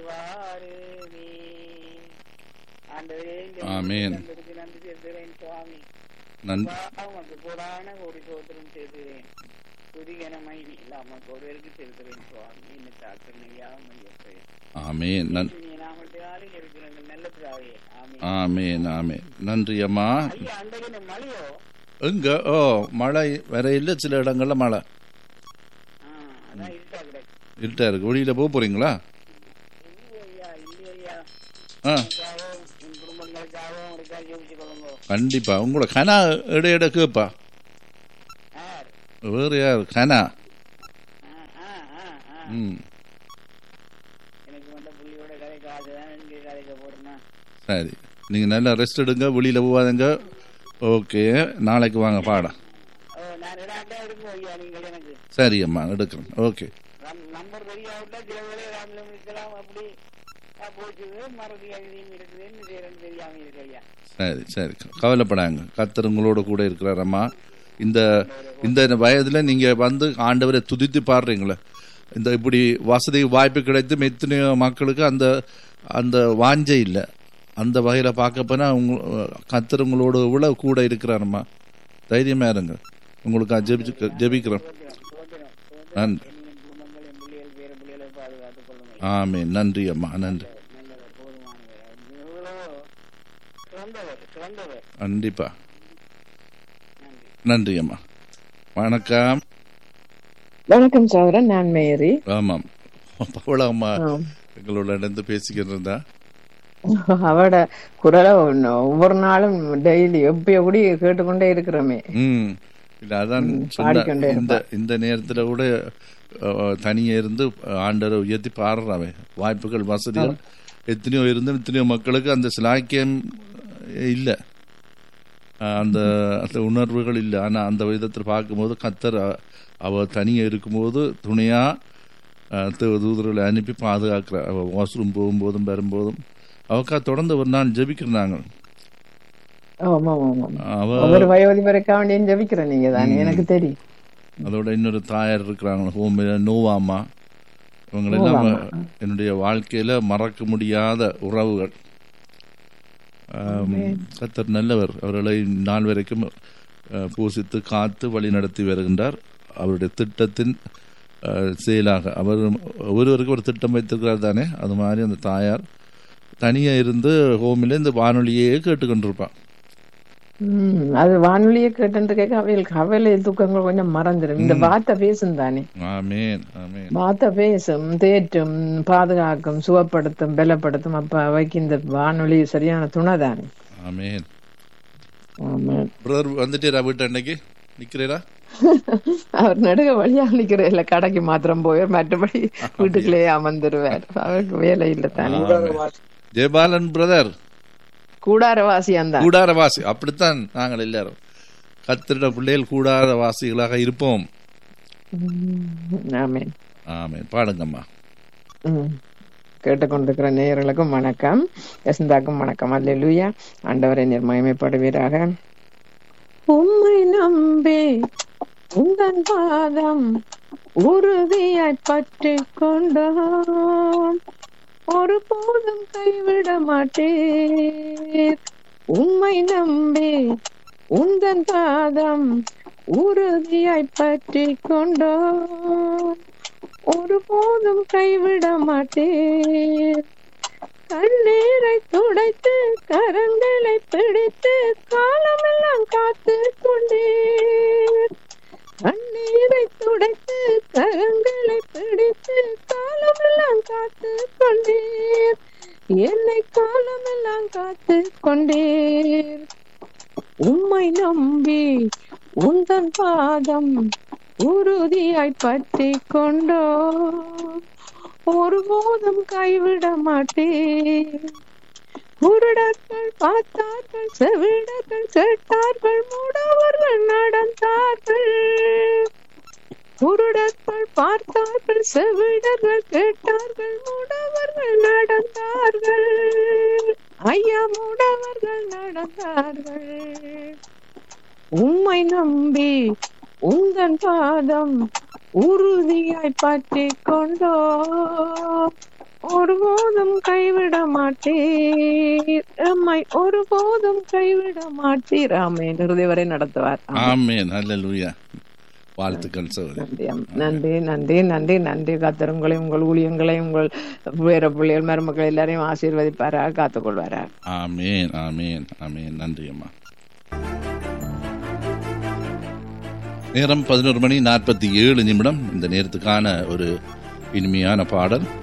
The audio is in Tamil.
வாருவே ஆண்டவரே இந்த ஆமென். நண்பருக்கு நன்றி செலுத்துகிறேன் சுவாமி நன்றி உமக்கு கூடான ஒரு சோத்திரம் செய்கிறேன் புதிகனமை இல்லாமல் ஒருவருக்கு செலுத்துகிறேன் சுவாமி என்ன தாக்கணையா மையப்பே ஆமேன் நன் நீ நாமத்தை ஆளுங்க இருக்கிறாங்க நல்ல பிதாவே ஆமென் ஆமேன் ஆமேன் நன்றி அம்மா ஐயா அன்றைக்கு மழையோ எங்க ஓ மழை வேற இல்லை சில இடங்கள்ல மழை ஆ, அதான் இருட்டா கிடக்கு இருட்டா இருக்கு வெளியில போக போறீங்களா இல்லையா இல்லையா ஆ உங்களுக்காகவும் உன் குடும்பங்களுக்காகவும் உங்களுக்காக யோசிச்சு கொள்ளுங்க கண்டிப்பா உங்களோட கனா இட இட கேப்பா யார் வேற யார் கனா ஆ, ஆ, ஆ, ஆ. ம் எனக்கு வந்த புள்ளியோட கதைக்கு ஆசைதான் இங்கே கதைக்க போறேன்னா சரி நீங்க நல்லா ரெஸ்ட் எடுங்க வெளியில போகாதீங்க ஓகே நாளைக்கு வாங்க பாடம் ஓ நான் ரெண்டாட்டா எடுக்கும் ஐயா நீங்கள் எனக்கு சரி அம்மா எடுக்கிறேன் ஓகே நம்- நம்பர் தெரியாவிட்டா சில வேலை ராமலம் இருக்கலாம் அப்படி ஆ, போச்சுது மறதி எழுதியும் இருக்குது என்ன செய்யறேன்னு தெரியாம இருக்கு ஐயா சரி சரி கவலைப்படாங்க கத்தர் உங்களோட கூட இருக்கிறாரம்மா இந்த இந்த வயதுல நீங்க வந்து ஆண்டவரை துதித்து பாடுறீங்களே இந்த இப்படி வசதி வாய்ப்பு கிடைத்தும் எத்தனையோ மக்களுக்கு அந்த அந்த வாஞ்சை இல்லை அந்த வகையில பார்க்க போனா உங்க கத்தர் உங்களோட இவ்வளவு கூட இருக்கிறாரம்மா தைரியமா இருங்க உங்களுக்கு ஜெபிச்சு ஜெபிக்கிறோம் சோதனம் நன்றி என் குடும்பங்கள் என் பிள்ளைகள் பேர பிள்ளைகளை பாதுகாத்துக் கொள்ளுங்க ஆமே நன்றி அம்மா நன்றி நல்லவர் போதுமானவர் எவ்வளோ சிறந்தவர் சிறந்தவர் கண்டிப்பா நன்றி நன்றி அம்மா வணக்கம் வணக்கம் சௌரன் நான் மேரி ஆமாம் பவள அம்மா ஆம். எங்களோட இருந்து பேசிக்கிட்டு இருந்தா அவட குரலை ஒண்ணு- ஒவ்வொரு நாளும் டெய்லி எப்பயோ கூட கேட்டுக்கொண்டே இருக்கிறோமே ம் இல்ல அதான் சொன்ன பாடிக்கொண்டே இந்த இந்த நேரத்துல கூட அஹ், தனியே இருந்து ஆண்டரை உயர்த்தி பாடுறாவே வாய்ப்புகள் வசதிகள் எத்தனையோ இருந்து எத்தனையோ மக்களுக்கு அந்த சிலாக்கியம் இல்லை அந்த அந்த உணர்வுகள் இல்லை ஆனா அந்த விதத்தில் பார்க்கும்போது கத்தர் அ- அவ தனியே இருக்கும்போது துணையா அஹ், தூ- தூதர்களை அனுப்பி பாதுகாக்கிறார் அவ வாஷ்ரூம் போகும்போதும் வரும்போதும் அவக்கா தொடர்ந்து ஒரு நாள் ஜெபிக்கிறாங்க ஆமா ஆமா அவ ஒவ்வொரு வயோதிபருக்கா வேண்டியும் ஜபிக்கிறேன் நீங்க தானே எனக்கு தெரியும் அதோட இன்னொரு தாயார் இருக்கிறாங்க ஹோம் நோவாமா இவங்களெல்லாம் என்னுடைய வாழ்க்கையில மறக்க முடியாத உறவுகள் ஆம், கர்த்தர் நல்லவர் அவர்களை நாள் வரைக்கும் அஹ், பூசித்து காத்து வழி நடத்தி வருகின்றார் அவருடைய திட்டத்தின் அஹ், செயலாக அவர் ஒருவருக்கு ஒரு திட்டம் வைத்திருக்கிறார் தானே அது மாதிரி அந்த தாயார் தனியா இருந்து ஹோமில் இந்த வானொலியே கேட்டுக்கொண்டிருப்பான் உம் அது வானொலியை கேட்டு கேட்க அவைகளுக்கு கவலை துக்கங்கள் கொஞ்சம் மறந்துடும் இந்த வார்த்தை பேசும் தானே ஆமேன் ஆமேன் வார்த்தை பேசும் தேற்றும் பாதுகாக்கும் சுகப்படுத்தும் பலப்படுத்தும் அப்ப அவைக்கு இந்த வானொலி சரியான துணை தானே ஆமேன் ஆமா பிரதர் வந்துட்டீரா வீட்டு அன்னைக்கு நிக்கிறீரா அவர் நடுக வழியா நிக்கிற இல்ல கடைக்கு மாத்திரம் போய் மற்றபடி வீட்டுக்குள்ளேயே அமர்ந்துருவார் அவருக்கு வேலை இல்ல தானே ஜெயபாலன் பிரதர் கூடாரவாசியம் தான் கூடாரவாசி அப்படித்தான் நாங்கள் எல்லாரும் கத்திரிட பிள்ளைகள் கூடாரவாசிகளாக இருப்போம் ஆமேன் ஆமே பாடுங்கம்மா ம். கேட்டுக்கொண்டிருக்கிற நேயர்களுக்கும் வணக்கம் யசந்தாக்கும் வணக்கம் அல்லேலூயா ஆண்டவரை நிர்மயமைப்படுவீராக உம்மை நம்பி உந்தன் பாதம் உறுதியாய் பற்றி கொண்டோம் ஒருபோதும் கைவிட மாட்டீர் உம்மை நம்பி உந்தன் பாதம் உறுதியாய் பற்றி கொண்டோம் ஒருபோதும் கைவிட மாட்டேன் கண்ணீரை துடைத்து கரங்களை பிடித்து காலமெல்லாம் காத்து கொண்டேன் கண்ணீரை துடைத்து கரங்களை பிடித்து காலமெல்லாம் காத்து கொண்டேன் என்னை காலமெல்லாம் காத்து கொண்டேன் உம்மை நம்பி உந்தன் பாதம் உறுதியாய் பற்றி கொண்டோ ஒருபோதும் கைவிட மாட்டேன் குருடர்கள் பார்த்தார்கள் செவிடர்கள் கேட்டார்கள் மூடவர்கள் நடந்தார்கள் குருடர்கள் பார்த்தார்கள் செவிடர்கள் கேட்டார்கள் மூடவர்கள் நடந்தார்கள் ஐயா மூடவர்கள் நடந்தார்கள் உம்மை நம்பி உந்தன் பாதம் உறுதியாய் பற்றி கொண்டோ ஒருபோதும் கைவிட மாட்டீர் எம்மை ஒருபோதும் கைவிட மாட்டீர் ஆமென் இறுதி வரை நடத்துவார் ஆமென். ஆமேன் அல்லேலூயா வாழ்த்துக்கள் சகோதரி நன்றி அம்- நன்றி நன்றி நன்றி நன்றி கத்தர் உங்களை உங்கள் ஊழியங்களை உங்கள் வேற பிள்ளைகள் மருமக்கள் எல்லாரையும் ஆசீர்வதிப்பாராக காத்துக்கொள்வாராக ஆமேன் ஆமேன் ஆமேன் நன்றி அம்மா நேரம் பதினோரு மணி நாற்பத்தி ஏழு நிமிடம் இந்த நேரத்துக்கான ஒரு இனிமையான பாடல்